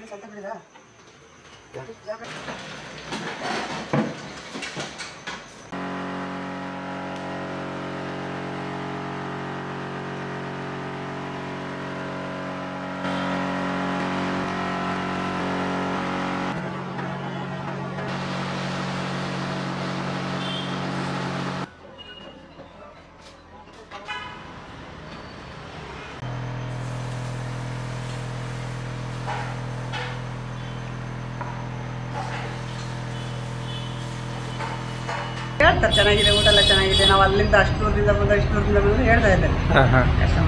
ಹೇಳ್ತಾರೆ ಚೆನ್ನಾಗಿದೆ ಊಟ ಎಲ್ಲ ಚೆನ್ನಾಗಿದೆ ನಾವು ಅಲ್ಲಿಂದ ಅಷ್ಟು ದೂರದಿಂದ ಬಂದ ಇಷ್ಟು ದೂರದಿಂದ ಬಂದು ಹೇಳ್ತಾ ಇದ್ದಾರೆ ಹಾಂ ಹಾಂ ಕಸ್ಟಮರ್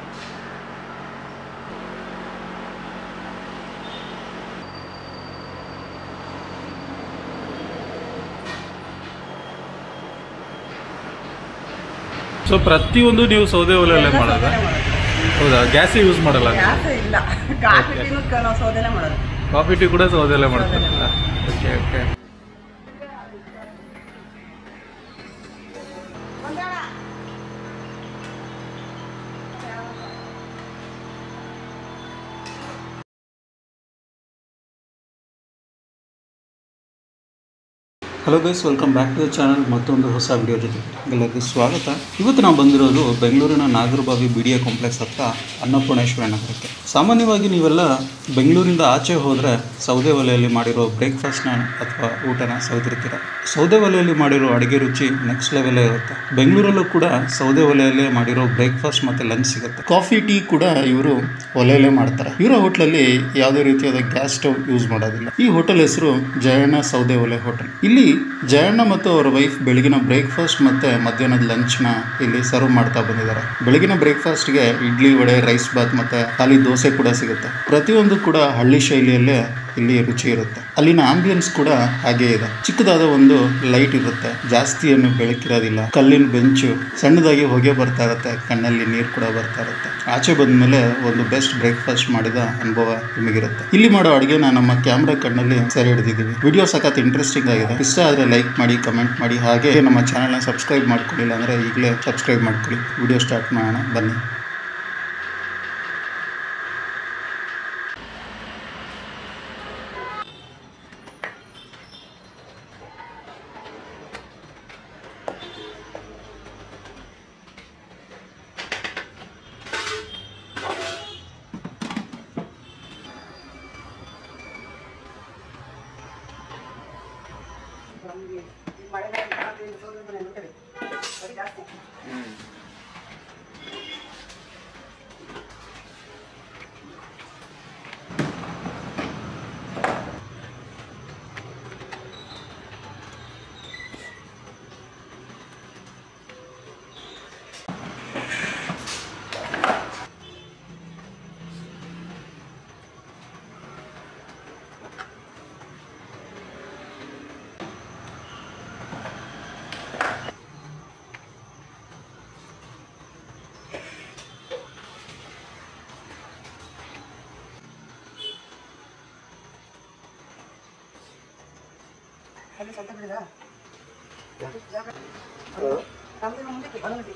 ಸೊ ಪ್ರತಿಯೊಂದು ನೀವು ಸೌದೆ ಒಲೆಯಲ್ಲೇ ಮಾಡೋದಾ ಹೌದಾ ಗ್ಯಾಸ್ ಯೂಸ್ ಮಾಡಲ್ಲ ಗ್ಯಾಸ್ ಇಲ್ಲ ಕಾಫಿ ಟೀನು ಕ- ನಾವು ಸೌದೆನೇ ಮಾಡೋದು ಕಾಫಿ ಟೀ ಕೂಡ ಸೌದೆಯಲ್ಲೇ ಮಾಡ್ತಾರಲ್ಲ okay okay hello guys welcome back to the channel ಮತ್ತೊಂದು ಹೊಸ ವಿಡಿಯೋ ಜೊತೆ ಎಲ್ಲರಿಗೂ ಸ್ವಾಗತ ಇವತ್ತು ನಾವು ಬಂದಿರೋದು ಬೆಂಗಳೂರಿನ Nagarbhavi B D A complex ಹತ್ರ ಅನ್ನಪೂರ್ಣೇಶ್ವರ ನಗರಕ್ಕೆ ಸಾಮಾನ್ಯವಾಗಿ ನೀವೆಲ್ಲ ಬೆಂಗಳೂರಿಂದ ಆಚೆ ಹೋದರೆ ಸೌದೆ ಒಲೆಯಲ್ಲಿ ಮಾಡಿರೋ ಬ್ರೇಕ್ಫಾಸ್ಟ್ನ ಅಥವಾ ಊಟನ ಸೌದಿರ್ತೀರ ಸೌದೆ ಒಲೆಯಲ್ಲಿ ಮಾಡಿರೋ ಅಡುಗೆ ರುಚಿ ನೆಕ್ಸ್ಟ್ ಲೆವೆಲೇ ಇರುತ್ತೆ ಬೆಂಗಳೂರಲ್ಲೂ ಕೂಡ ಸೌದೆ ಒಲೆಯಲ್ಲೇ ಮಾಡಿರೋ ಬ್ರೇಕ್ಫಾಸ್ಟ್ ಮತ್ತು ಲಂಚ್ ಸಿಗುತ್ತೆ ಕಾಫಿ ಟೀ ಕೂಡ ಇವರು ಒಲೆಯಲ್ಲೇ ಮಾಡ್ತಾರೆ ಇವರ ಹೋಟ್ಲಲ್ಲಿ ಯಾವುದೇ ರೀತಿಯಾದ ಗ್ಯಾಸ್ ಸ್ಟವ್ ಯೂಸ್ ಮಾಡೋದಿಲ್ಲ ಈ ಹೋಟೆಲ್ ಹೆಸರು ಜಯಣ್ಣ ಸೌದೆ ಒಲೆ ಹೋಟೆಲ್ ಇಲ್ಲಿ ಜಯಣ್ಣ ಮತ್ತು ಅವರ ವೈಫ್ ಬೆಳಗಿನ ಬ್ರೇಕ್ಫಾಸ್ಟ್ ಮತ್ತೆ ಮಧ್ಯಾಹ್ನದ ಲಂಚ್ನ ಇಲ್ಲಿ ಸರ್ವ್ ಮಾಡ್ತಾ ಬಂದಿದ್ದಾರೆ ಬೆಳಗಿನ ಬ್ರೇಕ್ಫಾಸ್ಟ್ಗೆ ಇಡ್ಲಿ ವಡೆ ರೈಸ್ ಬಾತ್ ಮತ್ತೆ ಖಾಲಿ ದೋಸೆ ಕೂಡ ಸಿಗುತ್ತೆ ಪ್ರತಿಯೊಂದು ಕೂಡ ಹಳ್ಳಿ ಶೈಲಿಯಲ್ಲೇ ಇಲ್ಲಿ ರುಚಿ ಇರುತ್ತೆ ಅಲ್ಲಿನ ಆಂಬಿಯನ್ಸ್ ಕೂಡ ಹಾಗೇ ಇದೆ ಚಿಕ್ಕದಾದ ಒಂದು ಲೈಟ್ ಇರುತ್ತೆ ಜಾಸ್ತಿ ಏನು ಬೆಳಕಿರೋದಿಲ್ಲ ಕಲ್ಲಿನ ಬೆಂಚು ಸಣ್ಣದಾಗಿ ಹೊಗೆ ಬರ್ತಾ ಇರುತ್ತೆ ಕಣ್ಣಲ್ಲಿ ನೀರು ಕೂಡ ಬರ್ತಾ ಇರುತ್ತೆ ಆಚೆ ಬಂದ್ಮೇಲೆ ಒಂದು ಬೆಸ್ಟ್ ಬ್ರೇಕ್ಫಾಸ್ಟ್ ಮಾಡಿದ ಅನುಭವ ನಿಮಗಿರುತ್ತೆ ಇಲ್ಲಿ ಮಾಡೋ ಅಡುಗೆನ ನಮ್ಮ ಕ್ಯಾಮ್ರಾ ಕಣ್ಣಲ್ಲಿ ಸೆರೆ ಹಿಡಿದಿದ್ದೀವಿ ವಿಡಿಯೋ ಸಖತ್ ಇಂಟ್ರೆಸ್ಟಿಂಗ್ ಆಗಿದೆ ಇಷ್ಟ ಆದರೆ ಲೈಕ್ ಮಾಡಿ ಕಮೆಂಟ್ ಮಾಡಿ ಹಾಗೆ ನಮ್ಮ ಚಾನಲ್ನ ಸಬ್ಸ್ಕ್ರೈಬ್ ಮಾಡ್ಕೊಳ್ಳಿಲ್ಲ ಅಂದರೆ ಈಗಲೇ ಸಬ್ಸ್ಕ್ರೈಬ್ ಮಾಡ್ಕೊಳ್ಳಿ ವಿಡಿಯೋ ಸ್ಟಾರ್ಟ್ ಮಾಡೋಣ ಬನ್ನಿ ಅಲ್ಲಿ ಸ್ವಂತ ಬಿಡಿದಾ ನಮ್ದು ಮುಂದಕ್ಕೆ ಬಲಗಡೆ.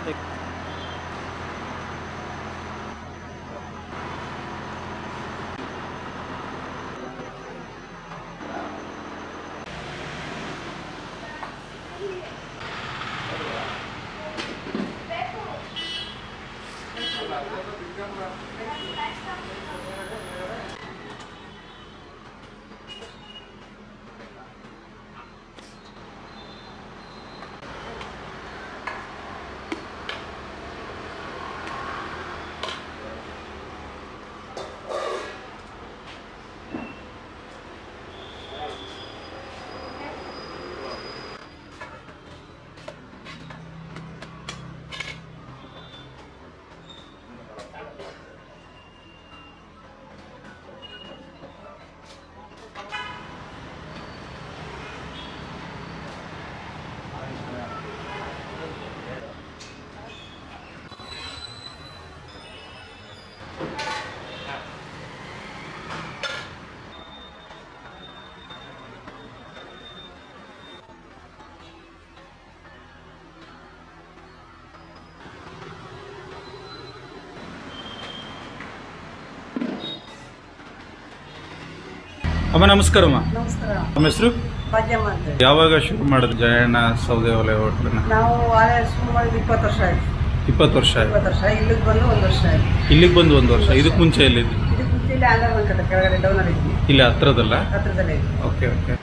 ಅಮ್ಮ ನಮಸ್ಕಾರಮ್ಮ ನಮಸ್ಕಾರ ನಮ್ಮ ಹೆಸರು ಭಾಗ್ಯಮ್ಮ ಅಂತ ಯಾವಾಗ ಶುರು ಮಾಡಿದ್ರು ಜಯಣ್ಣ ಸೌದೆ ಒಲೆ ಹೋಟ್ಲನ್ನ ನಾವು ಆಲೆ ಶುರು ಮಾಡಿದ್ದು ಇಪ್ಪತ್ತು ವರ್ಷ ಆಯ್ತು ಇಪ್ಪತ್ತು ವರ್ಷ ಆಯ್ತು ಇಪ್ಪತ್ತು ವರ್ಷ ಇಲ್ಲಿಗೆ ಬಂದು ಒಂದು ವರ್ಷ ಆಯ್ತು ಇಲ್ಲಿಗೆ ಬಂದು ಒಂದು ವರ್ಷ ಇದಕ್ಕೆ ಮುಂಚೆ ಎಲ್ಲಿದ್ದು ಇದಕ್ಕೆ ಮುಂಚೆ ಇಲ್ಲಿ ಆಂಧ್ರ ಬಂಕದ ಕೆಳಗಡೆ ಡೌನ್ ಅಲ್ಲಿ ಇದ್ವಿ ಇಲ್ಲಿ ಹತ್ರದಲ್ಲ ಹತ್ರದಲ್ಲೇ ಇದ್ವಿ ಓಕೆ ಓಕೆ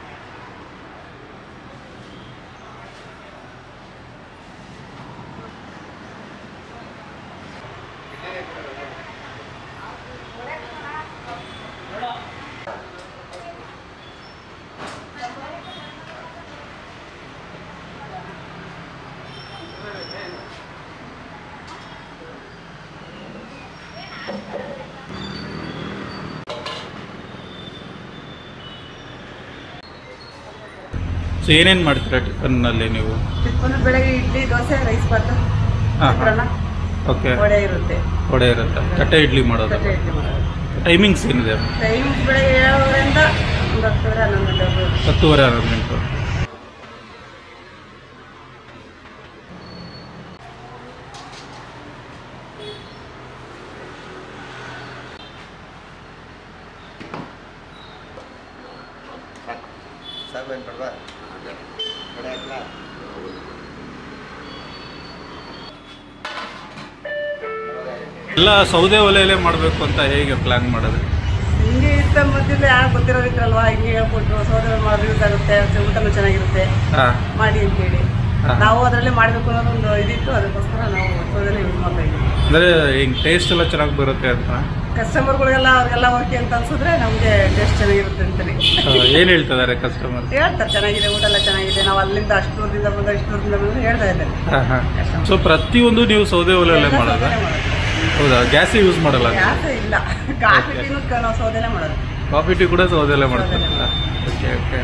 ಸೊ ಏನೇನು ಮಾಡ್ತೀರಾ ಟಿಫನ್ನಲ್ಲಿ ನೀವು ಚಿಕ್ಕಂದು ಬೆಳಗ್ಗೆ ಇಡ್ಲಿ ದೋಸೆ ರೈಸ್ ಬಾತು ಹಾಂ ಚಿತ್ರಾನ್ನ ಓಕೆ ವಡೆ ಇರುತ್ತೆ ವಡೆ ಇರುತ್ತೆ ತಟ್ಟೆ ಇಡ್ಲಿ ಮಾಡೋದು ತಟ್ಟೆ ಇಡ್ಲಿ ಮಾಡೋದು ಟೈಮಿಂಗ್ಸ್ ಏನಿದೆ ಟೈಮ್ ಬೆಳಗ್ಗೆ ಏಳುವರೆಯಿಂದ ಒಂದು ಹತ್ತುವರೆ ಹನ್ನೊಂದು ಗಂಟೆವರೆಗೂ ಹತ್ತುವರೆ ಹನ್ನೊಂದು ಗಂಟೆ ಸಾಕು ಏನು ಬೇಡವಾ ಕಡೆ ಹಾಕ್ಲಾ ಎಲ್ಲ ಸೌದೆ ಒಲೆಯಲ್ಲೇ ಮಾಡಬೇಕು ಅಂತ ಹೇಗೆ ಪ್ಲಾನ್ ಮಾಡೋದು ಹಿಂಗೆ ಇಷ್ಟ ಮೊದಲು ಯಾರು ಗೊತ್ತಿರೋರು ಇದ್ರಲ್ವಾ ಹಿಂಗೆ ಹೇಳ್ಕೊಟ್ರು ಸೋದರ ಮಾಡೋದು ಯೂಸ್ ಆಗುತ್ತೆ ಮತ್ತೆ ಊಟನೂ ಚೆನ್ನಾಗಿರುತ್ತೆ ಹಾಂ ಮಾಡಿ ಅಂತ ಹೇಳಿ ಹಾ. ನಾವು ಅದರಲ್ಲೇ ಮಾಡಬೇಕು ಅನ್ನೋದು ಒಂದು ಇದಿತ್ತು ಅದಕ್ಕೋಸ್ಕರ ನಾವು ಸೋದನೆ ಯೂಸ್ ಮಾಡ್ತಾ ಇದ್ವಿ ಅಂದರೆ ಹಿಂಗೆ ಟೇಸ್ಟ್ ಎಲ್ಲ ಚೆನ್ನಾಗಿ ಬರುತ್ತೆ ಅಂತ ಕಸ್ಟಮರ್ಗಳಿಗೆಲ್ಲ ಅವ್ರಿಗೆಲ್ಲ ಓಕೆ ಅಂತ ಅನ್ಸಿದ್ರೆ ನಮಗೆ ಟೇಸ್ಟ್ ಚೆನ್ನಾಗಿರುತ್ತೆ ಅಂತೇಳಿ ಏನು ಹೇಳ್ತಿದ್ದಾರೆ ಕಸ್ಟಮರ್ ಹೇಳ್ತಾರೆ ಚೆನ್ನಾಗಿದೆ ಊಟ ಎಲ್ಲ ಚೆನ್ನಾಗಿದೆ ನಾವು ಅಲ್ಲಿಂದ ಅಷ್ಟು ದೂರದಿಂದ ಬಂದ ಇಷ್ಟು ದೂರದಿಂದ ಬಂದು ಹೇಳ್ತಾ ಇದ್ದಾರೆ ಹಾಂ ಹಾಂ ಸೊ ಪ್ರತಿಯೊಂದು ನೀವು ಸೌದೆ ಒಲೆಯಲ್ಲೇ ಮಾಡೋದಾ ಹೌದಾ ಗ್ಯಾಸ್ ಯೂಸ್ ಮಾಡಲ್ಲ ಗ್ಯಾಸ್ ಇಲ್ಲ ಕಾಫಿ ಟೀನು ಕ- ನಾವು ಸೌದೆಲೆ ಮಾಡೋದು ಕಾಫಿ ಟೀ ಕೂಡ ಸೌದೆಯಲ್ಲೇ ಮಾಡ್ತಾರಲ್ಲ okay okay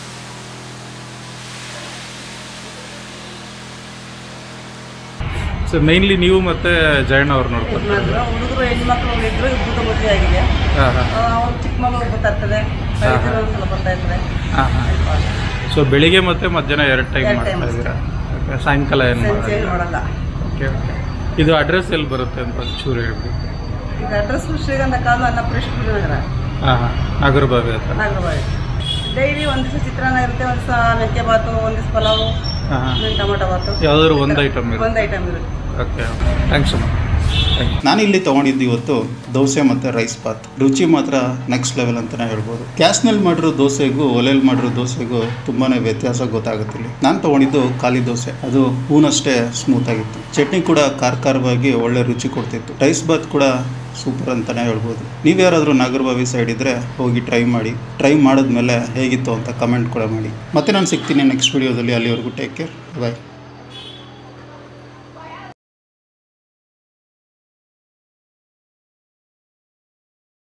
so so mainly ನೀವು ಮತ್ತೆ ಜಯಣ್ಣ ಅವ್ರು ಇದು ನೋಡ್ಕೊತಾರೆ ಮಾಡಿದ್ರು ಹುಡುಗರು ಹೆಣ್ಮಕ್ಳು ಇದ್ರು ಇಬ್ಬರು ಮದುವೆ ಆಗಿದೆ ಹಾಂ ಹಾಂ ಅವ್ರು ಚಿಕ್ಕ ಮಗಳು ಗೊತ್ತಾಗ್ತದೆ ಕಳಿಸಿದ್ರು ಒಂದ್ಸಲ ಬರ್ತಾ ಇರ್ತಾರೆ ಹಾಂ ಹಾಂ ಸೊ ಬೆಳಿಗ್ಗೆ ಮತ್ತೆ ಮಧ್ಯಾಹ್ನ ಎರಡು ಟೈಮ್ ಎರಡ್ ಮಾಡ್ತಾ time ಇದ್ದೀರಾ ಓಕೆ ಸಾಯಂಕಾಲ ಏನು ಸಂಜೆ ಏನು ಮಾಡೋಲ್ಲ ಮಾಡಲ್ಲ ಓಕೆ ಓಕೆ ಇದು ಅಡ್ರೆಸ್ ಎಲ್ಲಿ ಬರುತ್ತೆ ಅಂತ ಚೂರು ಹೇಳ್ಬೇಕು ಈಗ ಅಡ್ರೆಸ್ ಶ್ರೀಗಂಧ ಕಾಲು ಅನ್ನಪುರೇಶ್ವರ ನಗರ ಹಾಂ ಹಾಂ ನಾಗರಬಾವಿ ಹತ್ರ ನಾಗರಬಾವಿ ಡೈಲಿ ಒಂದು ದಿವಸ ಚಿತ್ರಾನ್ನ ಇರುತ್ತೆ ಒಂದು ದಿವಸ ಮೆಂತ್ಯ ಬಾತು ಒಂದು ದಿವಸ ಪಲಾವು ಹಾಂ ಹಾಂ ಒಂದು ಟೊಮೊಟೊ ಬಾತು ಯಾವ್ದಾದ್ರು ಒಂದು ಐಟಮ್ ಇರುತ್ತೆ ಒಂದು ಐಟಮ್ ಇರುತ್ತೆ ಓಕೆ ಥ್ಯಾಂಕ್ಸ್ ಅಮ್ಮ ಥ್ಯಾಂಕ್ ಯು ನಾನು ಇಲ್ಲಿ ತೊಗೊಂಡಿದ್ದು ಇವತ್ತು ದೋಸೆ ಮತ್ತು ರೈಸ್ ಬಾತ್ ರುಚಿ ಮಾತ್ರ ನೆಕ್ಸ್ಟ್ ಲೆವೆಲ್ ಅಂತಲೇ ಹೇಳ್ಬೋದು ಗ್ಯಾಸ್ನಲ್ಲಿ ಮಾಡಿರೋ ದೋಸೆಗೂ ಒಲೆಯಲ್ಲಿ ಮಾಡಿರೋ ದೋಸೆಗೂ ತುಂಬಾ ವ್ಯತ್ಯಾಸ ಗೊತ್ತಾಗುತ್ತೆ ನಾನು ತೊಗೊಂಡಿದ್ದು ಖಾಲಿ ದೋಸೆ ಅದು ಹೂನಷ್ಟೇ ಸ್ಮೂತ್ ಆಗಿತ್ತು ಚಟ್ನಿ ಕೂಡ ಖಾರ ಖಾರವಾಗಿ ಒಳ್ಳೆ ರುಚಿ ಕೊಡ್ತಿತ್ತು ರೈಸ್ ಬಾತ್ ಕೂಡ ಸೂಪರ್ ಅಂತಲೇ ಹೇಳ್ಬೋದು ನೀವು ಯಾರಾದರೂ ನಾಗರಬಾವಿ ಸೈಡ್ ಇದ್ದರೆ ಹೋಗಿ ಟ್ರೈ ಮಾಡಿ ಟ್ರೈ ಮಾಡಿದ್ಮೇಲೆ ಹೇಗಿತ್ತು ಅಂತ ಕಮೆಂಟ್ ಕೂಡ ಮಾಡಿ ಮತ್ತೆ ನಾನು ಸಿಗ್ತೀನಿ ನೆಕ್ಸ್ಟ್ ವಿಡಿಯೋದಲ್ಲಿ ಅಲ್ಲಿವರೆಗೂ ಟೇಕ್ ಕೇರ್ ಬಾಯ್